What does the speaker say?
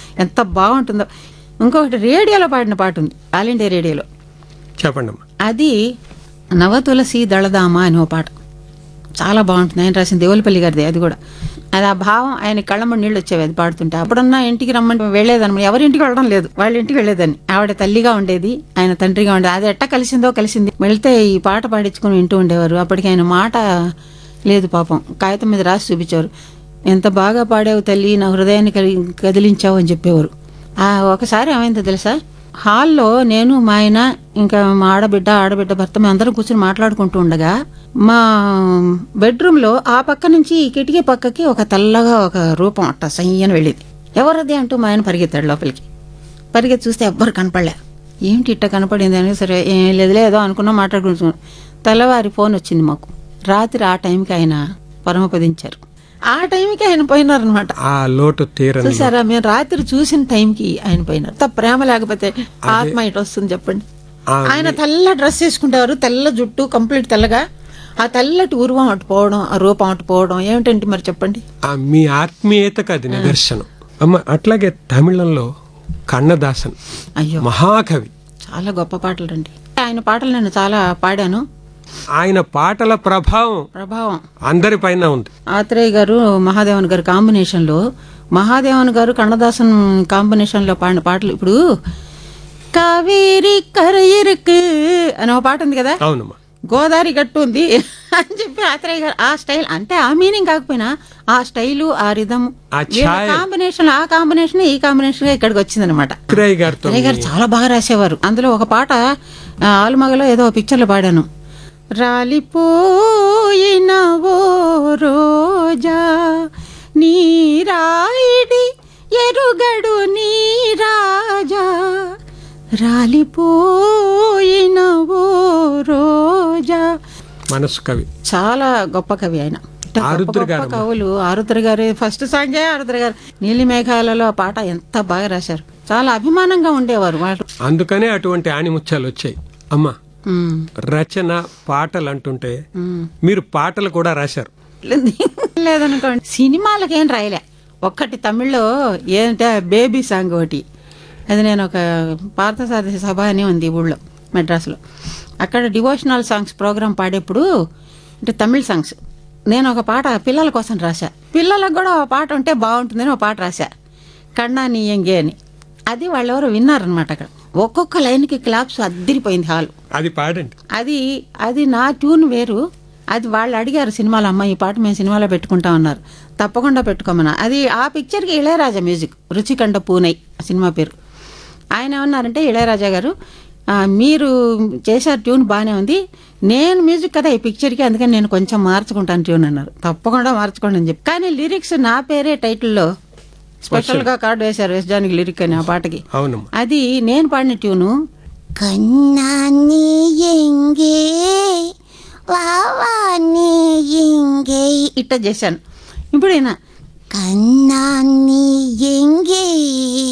ఎంత బాగుంటుందో ఇంకొకటి రేడియోలో పాడిన పాట ఉంది ఆల్ ఇండియా రేడియోలో చెప్పండి అమ్మా అది నవతులసి దళదామ అని ఓ పాట చాలా బాగుంటుంది ఆయన రాసిన దేవులపల్లి గారిది అది కూడా అది ఆ భావం ఆయన కళ్ళమ్మ నీళ్ళు వచ్చేవి అది పాడుతుంటే అప్పుడన్నా ఇంటికి రమ్మని వెళ్ళేదాన్ని ఎవరి ఇంటికి వెళ్ళడం లేదు వాళ్ళ ఇంటికి వెళ్ళేదాన్ని ఆవిడ తల్లిగా ఉండేది ఆయన తండ్రిగా ఉండేది అది ఎట్ట కలిసిందో కలిసింది వెళ్తే ఈ పాట పాడించుకుని వింటూ ఉండేవారు అప్పటికి ఆయన మాట లేదు పాపం కాగితం మీద రాసి చూపించారు ఎంత బాగా పాడావు తల్లి నా హృదయాన్ని కలి- కదిలించావు అని చెప్పేవారు ఆ ఒకసారి ఏమైందో తెలుసా హాల్లో నేను మా ఆయన ఇంకా మా ఆడబిడ్డ ఆడబిడ్డ భర్త మేము అందరం కూర్చొని మాట్లాడుకుంటూ ఉండగా మా బెడ్రూమ్ లో ఆ పక్క నుంచి ఈ కిటికీ పక్కకి ఒక తెల్లగా ఒక రూపం అట్ట సయ్యని వెళ్ళేది ఎవరది అంటూ మా ఆయన పరిగెత్తాడు లోపలికి పరిగెత్తి చూస్తే ఎవ్వరు కనపడలే ఏంటి ఇట్ట కనపడింది అని సరే ఏం లేదులే ఏదో అనుకున్నా మాట్లాడుకుంటున్నాం తెల్లవారి ఫోన్ వచ్చింది మాకు రాత్రి ఆ టైంకి ఆయన పరమపదించారు ఆ టైంకి ఆయన పోయినారనమాట ఆ లోటు తీరని చూసారా మేము రాత్రి చూసిన టైంకి ఆయన పోయినారు అంత ప్రేమ లేకపోతే ఆత్మ ఇటు వస్తుంది చెప్పండి ఆ ఆయన తెల్ల డ్రెస్ వేసుకుంటారు తెల్ల జుట్టు కంప్లీట్ తెల్లగా ఆ తెల్లటి ఉరువం అటు పోవడం ఆ రూపం అటు పోవడం ఏమిటంటే మరి చెప్పండి ఆ మీ ఆత్మీయతకు అది నిదర్శనం అమ్మ అట్లాగే తమిళంలో కన్నదాసన్ అయ్యో మహాకవి చాలా గొప్ప పాటలు అండి ఆయన పాటలు నేను చాలా పాడాను ఆయన పాటల ప్రభావం ప్రభావం అందరిపైన ఉంది ఆత్రేయ గారు మహాదేవన్ గారు కాంబినేషన్ లో మహాదేవన్ గారు కన్నదాసన్ కాంబినేషన్ లో పాడిన పాటలు ఇప్పుడు కావేరి కరయిరుకు అని ఒక పాట ఉంది కదా అవునమ్మా గోదావరి గట్టు ఉంది అని చెప్పి ఆత్రేయ గారు ఆ స్టైల్ అంటే ఆ మీనింగ్ కాకపోయినా ఆ స్టైలు ఆ రిధం ఆ ఛాయ కాంబినేషన్ ఆ కాంబినేషన్ ఈ కాంబినేషన్ గా ఇక్కడికి వచ్చిందనమాట చిత్రయ్య గారితో ఆత్రేయ గారు చాలా బాగా రాసేవారు అందులో ఒక పాట ఆ, ఆలుమగలో ఏదో పిక్చర్ లో పాడాను రాలిపోయిన ఓ రోజా నీరాయిడి ఎరుగడు నీ రాజా రాలిపోయిన ఓ రోజా మనసు కవి చాలా గొప్ప కవి ఆయన గొప్ప ఆరుద్ర గొప్ప కవులు ఆరుద్ర గారు ఫస్ట్ సాంగే ఆరుద్ర గారు నీలి మేఘాలలో ఆ పాట ఎంత బాగా రాశారు చాలా అభిమానంగా ఉండేవారు వాళ్ళు అందుకనే అటువంటి ఆణిముత్యాలు వచ్చాయి అమ్మా ఉమ్, రచన పాటలు అంటుంటే ఉమ్. మీరు పాటలు కూడా రాశారు లేదనుకోండి సినిమాలకేం రాయలే ఒక్కటి తమిళ్లో ఏంటంటే బేబీ సాంగ్ ఒకటి అది నేను ఒక పార్థసారథి సభ అని ఉంది ఈ ఊళ్ళో మెడ్రాస్లో అక్కడ డివోషనల్ సాంగ్స్ ప్రోగ్రామ్ పాడేప్పుడు అంటే తమిళ్ సాంగ్స్ నేను ఒక పాట పిల్లల కోసం రాశా పిల్లలకు కూడా ఒక పాట ఉంటే బాగుంటుందని ఒక పాట రాశా కన్నా నీయంగే అని అది వాళ్ళెవరో విన్నారనమాట అక్కడ ఒక్కొక్క లైన్కి క్లాప్స్ అద్దిరిపోయింది హాల్ అది పాడండి అది అది నా ట్యూన్ వేరు అది వాళ్ళు అడిగారు సినిమాలో అమ్మ ఈ పాట మేము సినిమాలో పెట్టుకుంటాం అన్నారు తప్పకుండా పెట్టుకోమన్నా అది ఆ పిక్చర్కి ఇళయరాజా మ్యూజిక్ రుచికండ పూనై ఆ సినిమా పేరు ఆయన ఏమన్నారంటే ఇళయరాజా గారు "ఆ, మీరు చేశారు ట్యూన్ బాగానే ఉంది నేను మ్యూజిక్ కదా ఈ పిక్చర్కి అందుకని నేను కొంచెం మార్చుకుంటాను ట్యూన్ అన్నారు తప్పకుండా మార్చుకోండి అని చెప్పి కానీ లిరిక్స్ నా పేరే టైటిల్లో స్పెషల్గా కార్డు వేశారు ఎస్జానికి లిరిక్ అని ఆ పాటకి అవునమ్మా అది నేను పాడిన ట్యూను కన్నా నీ ఎంగే వావా నీ ఎంగే ఇట్ట చేశాను ఇప్పుడు ఈయన కన్నా నీ ఎంగే